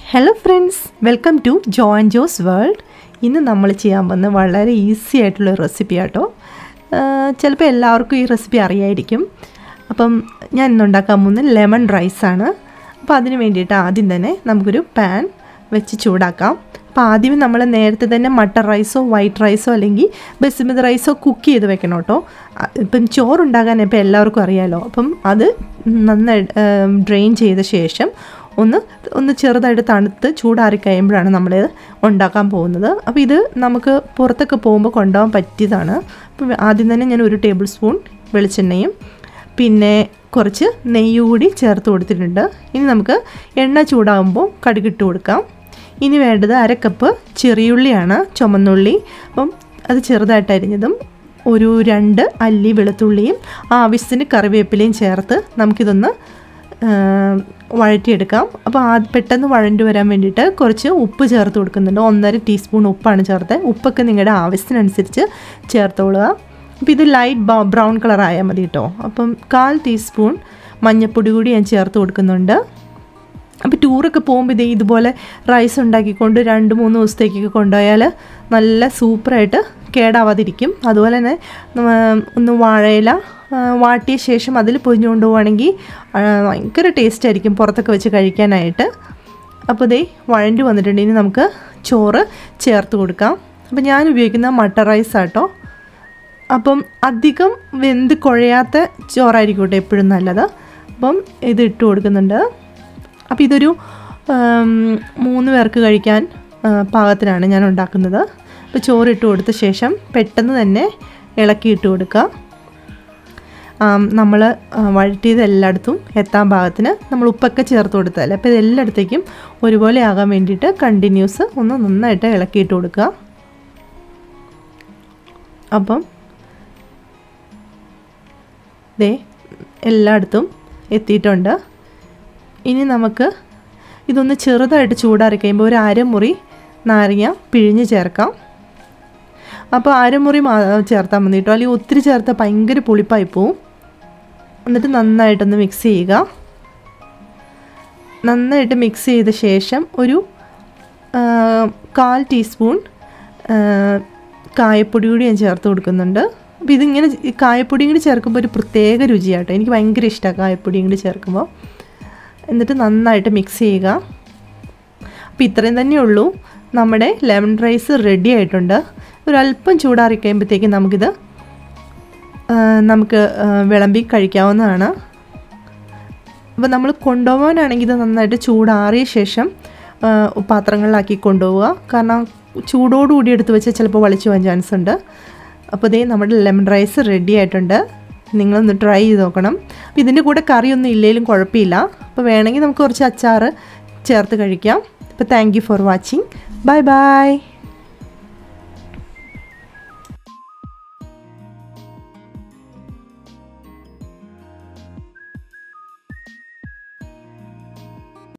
hello friends welcome to John Jose world ഇന്ന് നമ്മൾ ചെയ്യാൻ പോകുന്ന വളരെ ഈസി ആയിട്ടുള്ള റെസിപ്പി ആട്ടോ ചിലപ്പോൾ എല്ലാവർക്കും ഈ റെസിപ്പി അറിയായിരിക്കും അപ്പം ഞാൻ ഇന്ന് ഉണ്ടാക്കാൻ പോകുന്നത് ലെമൺ റൈസാണ് അപ്പോൾ അതിന് വേണ്ടിയിട്ട് ആദ്യം തന്നെ നമുക്കൊരു പാൻ വെച്ച് ചൂടാക്കാം അപ്പോൾ ആദ്യം നമ്മൾ നേരത്തെ തന്നെ മട്ടർ റൈസോ വൈറ്റ് റൈസോ അല്ലെങ്കിൽ ബസുമതി റൈസോ കുക്ക് ചെയ്ത് വെക്കണം കേട്ടോ ഇപ്പം ചോറുണ്ടാകാൻ ഇപ്പോൾ എല്ലാവർക്കും അറിയാമല്ലോ അപ്പം അത് നന്നായി ഡ്രെയിൻ ചെയ്ത ശേഷം ഒന്ന് ഒന്ന് ചെറുതായിട്ട് തണുത്ത് ചൂടാറി കഴിയുമ്പോഴാണ് നമ്മൾ ഉണ്ടാക്കാൻ പോകുന്നത് അപ്പോൾ ഇത് നമുക്ക് പുറത്തൊക്കെ പോകുമ്പോൾ കൊണ്ടുപോകാൻ പറ്റിയതാണ് അപ്പോൾ ആദ്യം തന്നെ ഞാൻ ഒരു ടേബിൾ സ്പൂൺ വെളിച്ചെണ്ണയും പിന്നെ കുറച്ച് നെയ്യ് കൂടി ചേർത്ത് കൊടുത്തിട്ടുണ്ട് ഇനി നമുക്ക് എണ്ണ ചൂടാകുമ്പോൾ കടുകിട്ട് കൊടുക്കാം ഇനി വേണ്ടത് അര കപ്പ് ചെറിയുള്ളിയാണ് ചുമന്നുള്ളി അപ്പം അത് ചെറുതായിട്ട് അരിഞ്ഞതും ഒരു രണ്ട് അല്ലി വെളുത്തുള്ളിയും ആവശ്യത്തിന് കറിവേപ്പിലയും ചേർത്ത് നമുക്കിതൊന്ന് വഴറ്റിയെടുക്കാം അപ്പോൾ ആ പെട്ടെന്ന് വഴണ്ടി വരാൻ വേണ്ടിയിട്ട് കുറച്ച് ഉപ്പ് ചേർത്ത് കൊടുക്കുന്നുണ്ട് ഒന്നര ടീസ്പൂൺ ഉപ്പാണ് ചേർത്തത് ഉപ്പൊക്കെ നിങ്ങളുടെ ആവശ്യത്തിനനുസരിച്ച് ചേർത്തോളുക അപ്പോൾ ഇത് ലൈറ്റ് ബ്രൗൺ കളർ ആയാൽ മതി കേട്ടോ അപ്പം കാൽ ടീസ്പൂൺ മഞ്ഞൾപ്പൊടി കൂടി ഞാൻ ചേർത്ത് കൊടുക്കുന്നുണ്ട് അപ്പോൾ ടൂറൊക്കെ പോകുമ്പോൾ ഇതേ ഇതുപോലെ റൈസ് ഉണ്ടാക്കിക്കൊണ്ട് രണ്ട് മൂന്ന് ദിവസത്തേക്കൊക്കെ കൊണ്ടുപോയാൽ നല്ല സൂപ്പറായിട്ട് കേടാവാതിരിക്കും അതുപോലെ തന്നെ ഒന്ന് വാഴയില വാട്ടിയ ശേഷം അതിൽ പൊതിഞ്ഞു കൊണ്ടുപോവുകയാണെങ്കിൽ ഭയങ്കര ടേസ്റ്റ് ആയിരിക്കും പുറത്തൊക്കെ വെച്ച് കഴിക്കാനായിട്ട് അപ്പോൾ ഇതേ വഴണ്ടി വന്നിട്ടുണ്ട് ഇനി നമുക്ക് ചോറ് ചേർത്ത് കൊടുക്കാം അപ്പോൾ ഞാൻ ഉപയോഗിക്കുന്ന മട്ടർ റൈസ് ആട്ടോ അപ്പം അധികം വെന്ത് കുഴയാത്ത ചോറായിരിക്കും കേട്ടോ എപ്പോഴും നല്ലത് അപ്പം ഇത് ഇട്ട് കൊടുക്കുന്നുണ്ട് അപ്പോൾ ഇതൊരു മൂന്ന് പേർക്ക് കഴിക്കാൻ പാകത്തിനാണ് ഞാൻ ഉണ്ടാക്കുന്നത് അപ്പോൾ ചോറ് ഇട്ട് കൊടുത്ത ശേഷം പെട്ടെന്ന് തന്നെ ഇളക്കി ഇട്ട് കൊടുക്കുക നമ്മൾ വഴറ്റിയത് എല്ലായിടത്തും എത്താൻ പാകത്തിന് നമ്മൾ ഉപ്പൊക്കെ ചേർത്ത് കൊടുത്താൽ അപ്പോൾ ഇത് എല്ലായിടത്തേക്കും ഒരുപോലെ ആകാൻ വേണ്ടിയിട്ട് കണ്ടിന്യൂസ് ഒന്ന് നന്നായിട്ട് ഇളക്കിയിട്ട് കൊടുക്കുക അപ്പം ദേ എല്ലായിടത്തും എത്തിയിട്ടുണ്ട് ഇനി നമുക്ക് ഇതൊന്ന് ചെറുതായിട്ട് ചൂടാറി കഴിയുമ്പോൾ ഒരു അരമുറി നാരങ്ങ പിഴിഞ്ഞ് ചേർക്കാം അപ്പോൾ അരമുറി മാ ചേർത്താൽ മതി കേട്ടോ അല്ലെങ്കിൽ ഒത്തിരി ചേർത്താൽ ഭയങ്കര പുളിപ്പായി പോവും എന്നിട്ട് നന്നായിട്ടൊന്ന് മിക്സ് ചെയ്യുക നന്നായിട്ട് മിക്സ് ചെയ്ത ശേഷം ഒരു കാൽ ടീസ്പൂൺ കായപ്പൊടി കൂടി ഞാൻ ചേർത്ത് കൊടുക്കുന്നുണ്ട് അപ്പോൾ ഇതിങ്ങനെ കായപ്പൊടിയും കൂടി ചേർക്കുമ്പോൾ ഒരു പ്രത്യേക രുചിയാട്ടോ എനിക്ക് ഭയങ്കര ഇഷ്ടമാണ് കായപ്പൊടിയും കൂടി ചേർക്കുമ്പോൾ എന്നിട്ട് നന്നായിട്ട് മിക്സ് ചെയ്യുക അപ്പോൾ ഇത്രയും തന്നെയുള്ളൂ നമ്മുടെ ലെമൺ റൈസ് റെഡി ആയിട്ടുണ്ട് ഒരല്പം ചൂടാറി കഴിയുമ്പോഴത്തേക്കും നമുക്കിത് നമുക്ക് വിളമ്പി കഴിക്കാവുന്നതാണ് അപ്പോൾ നമ്മൾ കൊണ്ടുപോകാനാണെങ്കിൽ ഇത് നന്നായിട്ട് ചൂടാറിയ ശേഷം പാത്രങ്ങളിലാക്കി കൊണ്ടുപോവുക കാരണം ചൂടോടുകൂടി എടുത്ത് വെച്ചാൽ ചിലപ്പോൾ വളിച്ചു പോകാൻ ചാൻസ് ഉണ്ട് അപ്പോൾ ഇതേ നമ്മുടെ ലെമൺ റൈസ് റെഡി ആയിട്ടുണ്ട് നിങ്ങളൊന്ന് ട്രൈ ചെയ്ത് നോക്കണം അപ്പോൾ ഇതിൻ്റെ കൂടെ കറിയൊന്നും ഇല്ലെങ്കിലും കുഴപ്പമില്ല അപ്പോൾ വേണമെങ്കിൽ നമുക്ക് കുറച്ച് അച്ചാർ ചേർത്ത് കഴിക്കാം അപ്പോൾ thank you for watching bye by